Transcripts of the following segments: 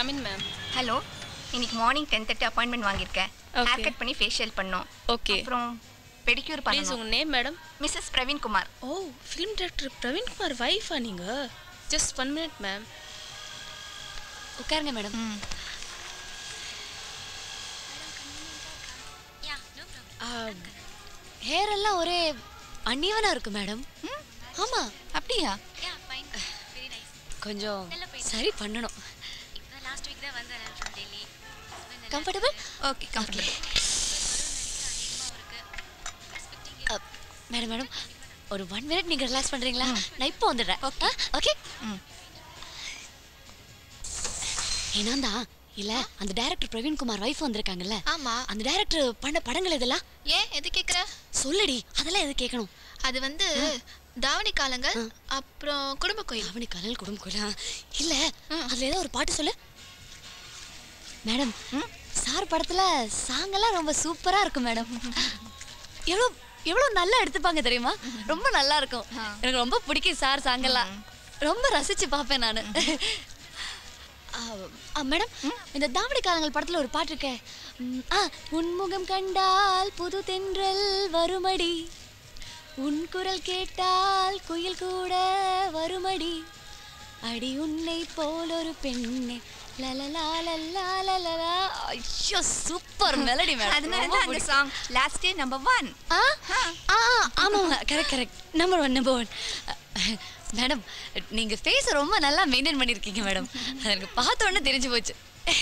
Come in ma'am hello இன்னைக்கு morning ten thirty appointment வாங்கியிருக்கேன் Okay. Hair cut பண்ணி facial பண்ணோம் ஓகே அப்புறம் பெடிக்யூர் ப்ளீஸ் பண்ணணும் உங்கள் name madam Mrs Praveen Kumar oh film director Praveen Kumar ஒய்ஃபா நீங்கள் ஜஸ்ட் ஒன் மினிட் மேம் உட்காருங்க மேடம் ம் ஹேர் எல்லாம் ஒரே அன்னியவனா இருக்கு மேடம் ஆமா அப்படியா கொஞ்சம் சரி பண்ணணும் comfortable okay comfortable madam madam ஒரு ஒன் மினிட் நீங்க ரிலாக்ஸ் பண்றீங்களா நான் இப்போ வந்துடுறேன் ஓகே ஓகே ம் என்னந்தா இல்ல அந்த டைரக்டர் பிரவீன் குமார் வைஃப் வந்திருக்காங்கல்ல ஆமா அந்த டைரக்டர் பண்ண படங்கள் இதெல்லாம் ஏன் எது கேக்குற சொல்லுடி அதெல்லாம் எது கேட்கணும் அது வந்து தாவணி காலங்கள் அப்புறம் குடும்ப கோயில் அவனி கலல் குடும்ப கோயிலா இல்ல அதுல ஏதோ ஒரு பாட்டு சொல்லு மேடம் சார் படத்துல சாங் எல்லாம் ரொம்ப சூப்பரா இருக்கும் மேடம் எவ்வளோ எவ்வளோ நல்லா எடுத்துப்பாங்க தெரியுமா ரொம்ப நல்லா இருக்கும் எனக்கு ரொம்ப பிடிக்கும் சார் சாங் எல்லாம் ரொம்ப ரசிச்சு பார்ப்பேன் நான் மேடம் இந்த தாவணி காலங்கள் படத்துல ஒரு பாட்டு இருக்கே ம், ஆ உன்முகம் கண்டால் புது தென்றல் வருமடி உன் குரல் கேட்டால் குயில் கூட வருமடி அடி உன்னை போல் ஒரு பெண்ணே லலலா லலலா லலலா ஐயோ சூப்பர் மெலடி மேடம் அதனால தான் அந்த song last day number one ஆ ஆ ஆமாம் correct correct number one number one madam நீங்கள் ஃபேஸை ரொம்ப நல்லா மெயின்டைன் பண்ணியிருக்கீங்க மேடம் அது எனக்கு பார்த்த உடனே தெரிஞ்சு போச்சு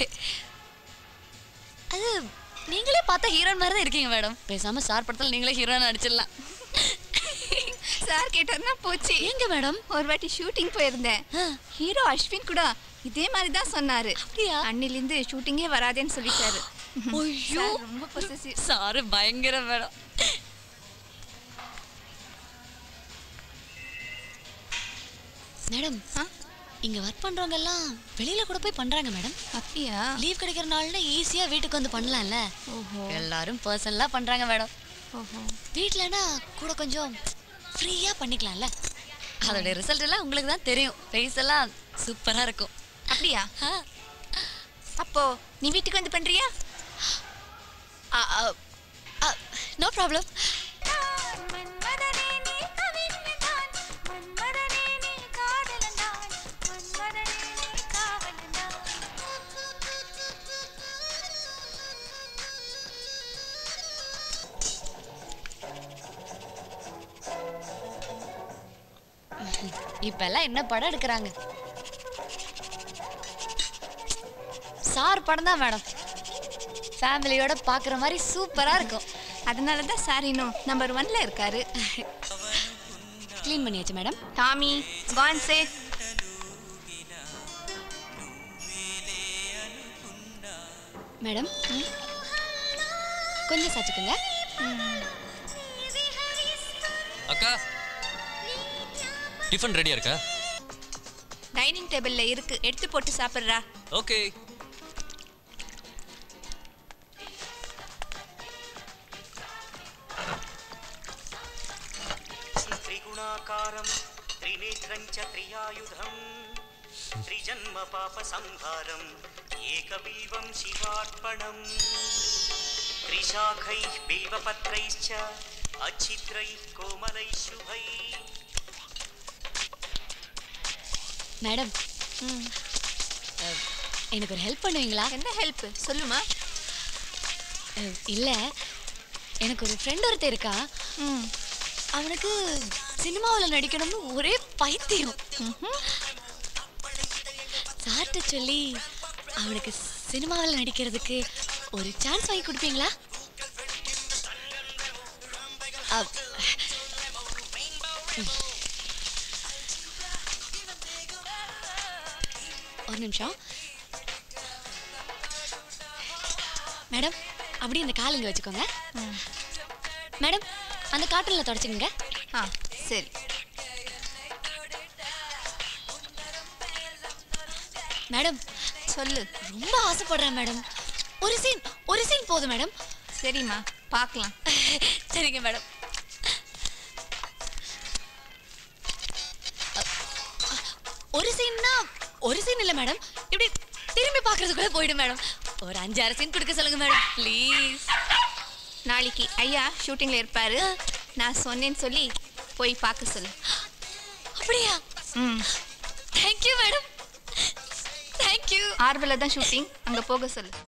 அது நீங்களே பார்த்தா ஹீரோயின் மாதிரி தான் இருக்கீங்க மேடம் பேசாமல் சார் படத்தில் நீங்களே ஹீரோயின் நடிச்சிடலாம் சார் கேட்டார்னா போச்சு எங்க மேடம் ஒரு வாட்டி ஷூட்டிங் போயிருந்தேன் ஆ. ஹீரோ அஸ்வின் கூட இதே மாதிரி தான் சொன்னாரு அப்படியா? அன்னிலிருந்து ஷூட்டிங்கே வராதேன்னு சொல்லிட்டாரு ஐயோ சார் ரொம்ப பொசசிவ் சாரு பயங்கர மேடம் மேடம் ஆ? இங்க ஒர்க் பண்றவங்க எல்லாம் வெளியில கூட போய் பண்றாங்க மேடம் அப்படியா லீவ் கிடைக்கிற நாள்னா ஈஸியா வீட்டுக்கு வந்து பண்ணலாம்ல ஓஹோ எல்லாரும் பர்சனலா பண்றாங்க மேடம் ஓஹோ வீட்லனா கூட கொஞ்சம் ஃப்ரீயா பண்ணிக்கலாம்ல அதோட ரிசல்ட் எல்லாம் உங்களுக்கு தான் தெரியும் ஃபேஸ் எல்லாம் சூப்பரா இருக்கும் அப்படியா அப்போ நீ வீட்டுக்கு வந்து பண்றியா நோ ப்ராப்ளம் இப்பெல்லாம் என்ன படம் எடுக்கிறாங்க சார் படம் தான் மேடம் ஃபேமிலியோட பார்க்குற மாதிரி சூப்பராக இருக்கும் அதனால தான் சார் இன்னும் நம்பர் ஒன்ல இருக்காரு க்ளீன் பண்ணியாச்சு மேடம் டாமி கான் சே மேடம் கொஞ்சம் சாச்சுக்குங்க அக்கா டிஃபன் ரெடியா இருக்கா டைனிங் டேபிள்ல இருக்கு எடுத்து போட்டு சாப்பிடுறா ஓகே त्रिगुणाकारं त्रिनेत्रं च त्रियायुधं त्रिजन्मपापसंहारम् एकबिल्वं शिवार्पणम् त्रिशाखैः बिल्वपत्रैश्च अच्छिद्रैः कोमलैः शुभैः மேடம் எனக்கு ஒரு ஹெல்ப் பண்ணுவீங்களா என்ன ஹெல்ப் சொல்லுமா அஹ், இல்ல எனக்கு ஒரு ஃப்ரெண்ட் ஒருத்தர் இருக்கா ம் அவனுக்கு சினிமாவில் நடிக்கணும்னு ஒரே பைத்தியம் சார்ட்ட சொல்லி அவனுக்கு சினிமாவில் நடிக்கிறதுக்கு ஒரு சான்ஸ் வாங்கி கொடுப்பீங்களா அப்- ஒரு நிமிஷம் மேடம் அப்படியே இந்த கால் இங்க வச்சுக்கோங்க மேடம் அந்த காட்டனில் தொடச்சிக்கங்க ஆ சரி மேடம் சொல்லு ரொம்ப ஆசைப்படுறேன் மேடம் ஒரு சீன் ஒரு சீன் போதும் மேடம் சரிம்மா பார்க்கலாம் சரிங்க மேடம் ஒரு சீன்னா ஒரு சீன் இல்லை மேடம் இப்படி திரும்பி பார்க்கறதுக்குள்ள போயிடும் மேடம் ஒரு அஞ்சாறு சீன் கொடுக்க சொல்லுங்க மேடம் ப்ளீஸ் நாளைக்கு ஐயா ஷூட்டிங்ல இருப்பாரு நான் சொன்னேன்னு சொல்லி போய் பார்க்க சொல்லு அப்படியா ம் தேங்க்யூ மேடம் தேங்க்யூ ஆர்வல தான் ஷூட்டிங் அங்க போக சொல்லு